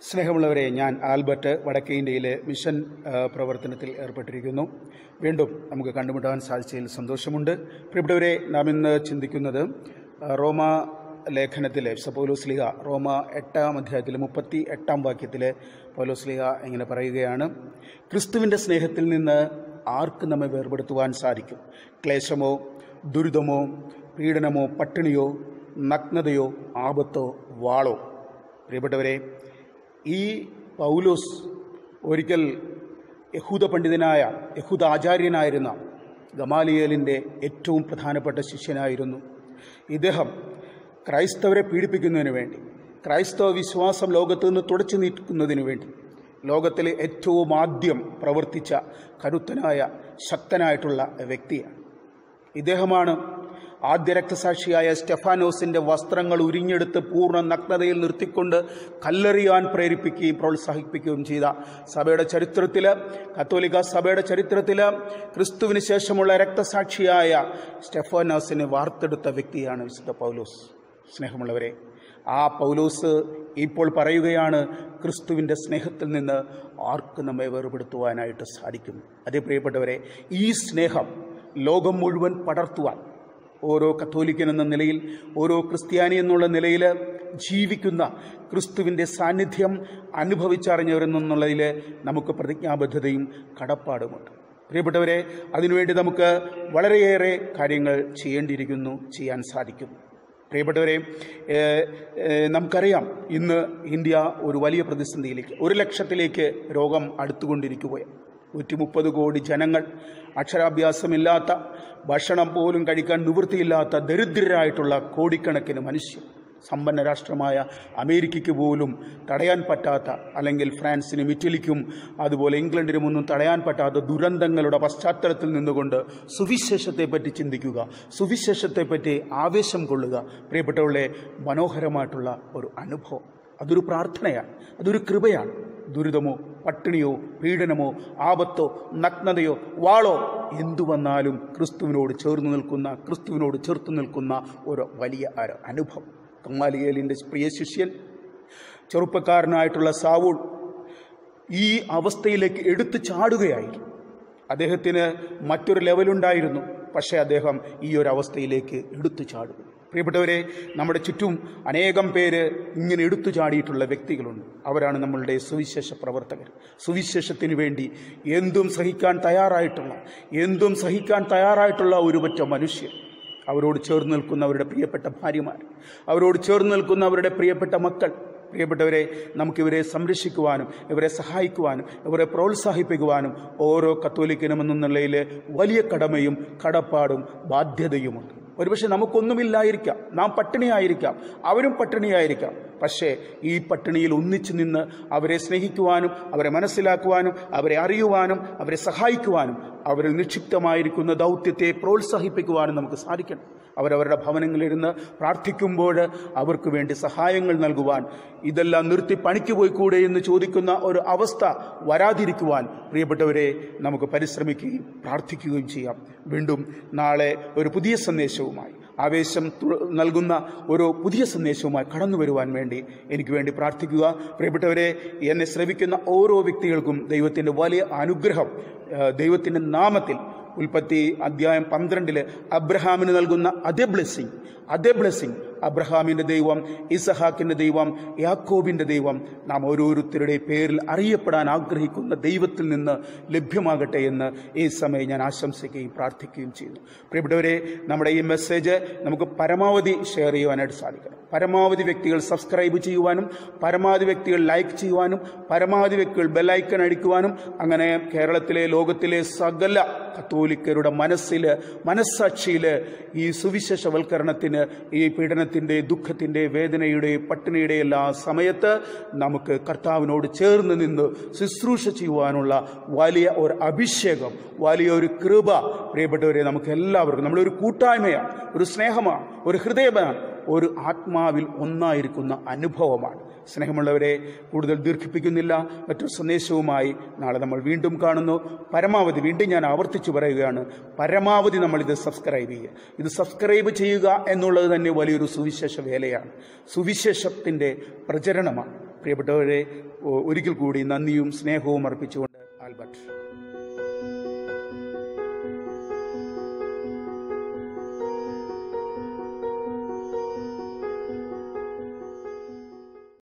സ്നേഹമുള്ളവരെ ഞാൻ ആൽബർട്ട് വടക്കേ ഇന്ത്യയിലെ മിഷൻ ആ, പ്രവർത്തനത്തിൽ ഏർപ്പെട്ടിരിക്കുന്നു വീണ്ടും നമുക്ക് കണ്ടുമുട്ടാൻ സാധിച്ചതിൽ സന്തോഷമുണ്ട് പ്രിയപ്പെട്ടവരെ നാം ഇന്ന് ചിന്തിക്കുന്നത് ആ, റോമ ലേഖനത്തിലെ വിശുദ്ധ പൗലോസ് ലീഹ റോമ എട്ടാം അധ്യായത്തിലെ മുപ്പത്തി എട്ടാം വാക്യത്തിലെ പൗലോസ് ലീഹ ഇങ്ങനെ പറയുകയാണ് ക്രിസ്തുവിൻ്റെ സ്നേഹത്തിൽ നിന്ന് ആർക്ക് നമ്മെ വേർപെടുത്തുവാൻ സാധിക്കും ക്ലേശമോ ദുരിതമോ പീഡനമോ പട്ടിണിയോ നഗ്നതയോ ആപത്തോ വാളോ പ്രിയപ്പെട്ടവരെ ഈ പൗലോസ് ഒരിക്കൽ യഹൂദ പണ്ഡിതനായ യഹൂദ ആചാര്യനായിരുന്ന ഗമാലിയേലിൻ്റെ ഏറ്റവും പ്രധാനപ്പെട്ട ശിഷ്യനായിരുന്നു ഇദ്ദേഹം ക്രൈസ്തവരെ പീഡിപ്പിക്കുന്നതിന് വേണ്ടി ക്രൈസ്തവ വിശ്വാസം ലോകത്ത് നിന്ന് തുടച്ചു നീക്കുന്നതിന് വേണ്ടി ലോകത്തിലെ ഏറ്റവും ആദ്യം പ്രവർത്തിച്ച കരുത്തനായ ശക്തനായിട്ടുള്ള വ്യക്തിയാണ് ഇദ്ദേഹമാണ് ആദ്യ രക്തസാക്ഷിയായ സ്റ്റെഫാനോസിന്റെ വസ്ത്രങ്ങൾ ഉരിഞ്ഞെടുത്ത് പൂർണ്ണ നഗ്നതയിൽ നിർത്തിക്കൊണ്ട് കല്ലെറിയാൻ പ്രേരിപ്പിക്കുകയും പ്രോത്സാഹിപ്പിക്കുകയും ചെയ്ത സഭയുടെ ചരിത്രത്തിൽ കത്തോലിക്ക സഭയുടെ ചരിത്രത്തിൽ ക്രിസ്തുവിന് ശേഷമുള്ള രക്തസാക്ഷിയായ സ്റ്റെഫാനോസിനെ വാർത്തെടുത്ത വ്യക്തിയാണ് വിശുദ്ധ പൗലോസ് സ്നേഹമുള്ളവരെ ആ പൗലോസ് ഇപ്പോൾ പറയുകയാണ് ക്രിസ്തുവിൻ്റെ സ്നേഹത്തിൽ നിന്ന് ആർക്ക് നമ്മെ വേർപെടുത്തുവാനായിട്ട് സാധിക്കും അതേ പ്രിയപ്പെട്ടവരെ ഈ സ്നേഹം ലോകം മുഴുവൻ പടർത്തുവാൻ ഓരോ കത്തോലിക്കൻ എന്ന നിലയിൽ ഓരോ ക്രിസ്ത്യാനി എന്നുള്ള നിലയിൽ ജീവിക്കുന്ന ക്രിസ്തുവിൻ്റെ സാന്നിധ്യം അനുഭവിച്ചറിഞ്ഞവരെന്നുള്ളതിൽ നമുക്ക് പ്രതിജ്ഞാബദ്ധതയും കടപ്പാടുമുണ്ട് പ്രിയപ്പെട്ടവരെ അതിനുവേണ്ടി നമുക്ക് വളരെയേറെ കാര്യങ്ങൾ ചെയ്യേണ്ടിയിരിക്കുന്നു ചെയ്യാൻ സാധിക്കും പ്രിയപ്പെട്ടവരെ ഏഹ്, ഏഹ്, നമുക്കറിയാം ഇന്ന് ഇന്ത്യ ഒരു വലിയ പ്രതിസന്ധിയിലേക്ക് ഒരു ലക്ഷത്തിലേക്ക് രോഗം അടുത്തുകൊണ്ടിരിക്കുകയാണ് നൂറ്റി മുപ്പത് കോടി ജനങ്ങൾ അക്ഷരാഭ്യാസമില്ലാത്ത ഭക്ഷണം പോലും കഴിക്കാൻ നിവൃത്തിയില്ലാത്ത ദരിദ്രരായിട്ടുള്ള കോടിക്കണക്കിന് മനുഷ്യർ സമ്പന്ന രാഷ്ട്രമായ അമേരിക്കയ്ക്ക് പോലും തടയാൻ പറ്റാത്ത അല്ലെങ്കിൽ ഫ്രാൻസിനും ഇറ്റലിക്കും അതുപോലെ ഇംഗ്ലണ്ടിനും ഒന്നും തടയാൻ പറ്റാത്ത ദുരന്തങ്ങളുടെ പശ്ചാത്തലത്തിൽ നിന്നുകൊണ്ട് സുവിശേഷത്തെപ്പറ്റി ചിന്തിക്കുക സുവിശേഷത്തെപ്പറ്റി ആവേശം കൊള്ളുക പ്രിയപ്പെട്ടവളെ മനോഹരമായിട്ടുള്ള ഒരു അനുഭവം അതൊരു പ്രാർത്ഥനയാണ് അതൊരു കൃപയാണ് ദുരിതമോ പട്ടിണിയോ പീഡനമോ ആപത്തോ നഗ്നതയോ വാളോ എന്തു വന്നാലും ക്രിസ്തുവിനോട് ചേർന്ന് നിൽക്കുന്ന ക്രിസ്തുവിനോട് ചേർത്ത് നിൽക്കുന്ന ഒരു വലിയ ഒരു അനുഭവം കമ്മാലിയേലിൻ്റെ പ്രിയ ശിഷ്യൻ ചെറുപ്പക്കാരനായിട്ടുള്ള സാവൂൾ ഈ അവസ്ഥയിലേക്ക് എടുത്തു ചാടുകയായിരുന്നു അദ്ദേഹത്തിന് മറ്റൊരു ലെവലുണ്ടായിരുന്നു പക്ഷേ അദ്ദേഹം ഈ ഒരു അവസ്ഥയിലേക്ക് എടുത്തു ചാടുക പ്രിയപ്പെട്ടവരെ നമ്മുടെ ചുറ്റും അനേകം പേര് ഇങ്ങനെ എടുത്തു ചാടിയിട്ടുള്ള വ്യക്തികളുണ്ട് അവരാണ് നമ്മളുടെ സുവിശേഷ പ്രവർത്തകർ സുവിശേഷത്തിന് വേണ്ടി എന്തും സഹിക്കാൻ തയ്യാറായിട്ടുള്ള എന്തും സഹിക്കാൻ തയ്യാറായിട്ടുള്ള ഒരു പറ്റ മനുഷ്യർ അവരോട് ചേർന്ന് നിൽക്കുന്ന അവരുടെ പ്രിയപ്പെട്ട ഭാര്യമാർ അവരോട് ചേർന്ന് നിൽക്കുന്ന അവരുടെ പ്രിയപ്പെട്ട മക്കൾ പ്രിയപ്പെട്ടവരെ നമുക്കിവരെ സംരക്ഷിക്കുവാനും ഇവരെ സഹായിക്കുവാനും ഇവരെ പ്രോത്സാഹിപ്പിക്കുവാനും ഓരോ കത്തോലിക്കനും എന്ന നിലയിൽ വലിയ കടമയും കടപ്പാടും ബാധ്യതയുമുണ്ട് ഒരുപക്ഷെ നമുക്കൊന്നുമില്ലായിരിക്കാം നാം പട്ടിണിയായിരിക്കാം അവരും പട്ടിണിയായിരിക്കാം പക്ഷേ ഈ പട്ടിണിയിൽ ഒന്നിച്ചു നിന്ന് അവരെ സ്നേഹിക്കുവാനും അവരെ മനസ്സിലാക്കുവാനും അവരെ അറിയുവാനും അവരെ സഹായിക്കുവാനും അവരിൽ നിക്ഷിപ്തമായിരിക്കുന്ന ദൗത്യത്തെ പ്രോത്സാഹിപ്പിക്കുവാനും നമുക്ക് സാധിക്കണം അവരവരുടെ ഭവനങ്ങളിലിരുന്ന് പ്രാർത്ഥിക്കുമ്പോൾ അവർക്ക് വേണ്ടി സഹായങ്ങൾ നൽകുവാൻ ഇതെല്ലാം നിർത്തി പണിക്ക് പോയിക്കൂടെ എന്ന് ചോദിക്കുന്ന ഒരു അവസ്ഥ വരാതിരിക്കുവാൻ പ്രിയപ്പെട്ടവരെ നമുക്ക് പരിശ്രമിക്കുകയും പ്രാർത്ഥിക്കുകയും ചെയ്യാം വീണ്ടും നാളെ ഒരു പുതിയ സന്ദേശവുമായി ആവേശം തു- നൽകുന്ന ഒരു പുതിയ സന്ദേശവുമായി കടന്നു വരുവാൻ വേണ്ടി എനിക്ക് വേണ്ടി പ്രാർത്ഥിക്കുക പ്രിയപ്പെട്ടവരെ എന്നെ ശ്രവിക്കുന്ന ഓരോ വ്യക്തികൾക്കും ദൈവത്തിൻ്റെ വലിയ അനുഗ്രഹം ആ, ദൈവത്തിൻ്റെ നാമത്തിൽ ഉൽപ്പത്തി അധ്യായം പന്ത്രണ്ടില് അബ്രഹാമിന് നൽകുന്ന അതേ ബ്ലെസ്സിങ് അതേ ബ്ലെസ്സിങ് അബ്രഹാമിന്റെ ദൈവം ഇസഹാക്കിന്റെ ദൈവം യാക്കോബിന്റെ ദൈവം നാം ഓരോരുത്തരുടെ പേരിൽ അറിയപ്പെടാൻ ആഗ്രഹിക്കുന്ന ദൈവത്തിൽ നിന്ന് ലഭ്യമാകട്ടെ എന്ന് ഈ സമയം ഞാൻ ആശംസിക്കുകയും പ്രാർത്ഥിക്കുകയും ചെയ്യുന്നു പ്രിയപ്പെട്ടവരെ നമ്മുടെ ഈ മെസ്സേജ് നമുക്ക് പരമാവധി ഷെയർ ചെയ്യുവാനായിട്ട് സാധിക്കണം പരമാവധി വ്യക്തികൾ സബ്സ്ക്രൈബ് ചെയ്യുവാനും പരമാവധി വ്യക്തികൾ ലൈക്ക് ചെയ്യുവാനും പരമാവധി വ്യക്തികൾ ബെല്ലൈക്കൺ അടിക്കുവാനും അങ്ങനെ കേരളത്തിലെ ലോകത്തിലെ സകല കത്തോലിക്കരുടെ മനസ്സിൽ മനസ്സാക്ഷിയിൽ ഈ സുവിശേഷവൽക്കരണത്തിന് ഈ പീഡനത്തിൻ്റെ ദുഃഖത്തിൻ്റെ വേദനയുടെ പട്ടിണിയുടെ എല്ലാ സമയത്ത് നമുക്ക് കർത്താവിനോട് ചേർന്ന് നിന്ന് ശുശ്രൂഷ ചെയ്യുവാനുള്ള വലിയ ഒരു അഭിഷേകം വലിയൊരു കൃപ പ്രിയപ്പെട്ടവരെ നമുക്ക് എല്ലാവർക്കും നമ്മളൊരു കൂട്ടായ്മയാണ് ഒരു സ്നേഹമാണ് ഒരു ഹൃദയമാണ് ഒരു ആത്മാവിൽ ഒന്നായിരിക്കുന്ന അനുഭവമാണ് സ്നേഹമുള്ളവരെ കൂടുതൽ ദീർഘിപ്പിക്കുന്നില്ല മറ്റൊരു സന്ദേശവുമായി നാളെ നമ്മൾ വീണ്ടും കാണുന്നു പരമാവധി വീണ്ടും ഞാൻ ആവർത്തിച്ചു പറയുകയാണ് പരമാവധി നമ്മൾ ഇത് സബ്സ്ക്രൈബ് ചെയ്യുക ഇത് സബ്സ്ക്രൈബ് ചെയ്യുക എന്നുള്ളത് തന്നെ വലിയൊരു സുവിശേഷ വേലയാണ് സുവിശേഷത്തിൻ്റെ പ്രചരണമാണ് പ്രിയപ്പെട്ടവരെ ഒ- ഒരിക്കൽ കൂടി നന്ദിയും സ്നേഹവും അർപ്പിച്ചുകൊണ്ട് ആൽബർട്ട്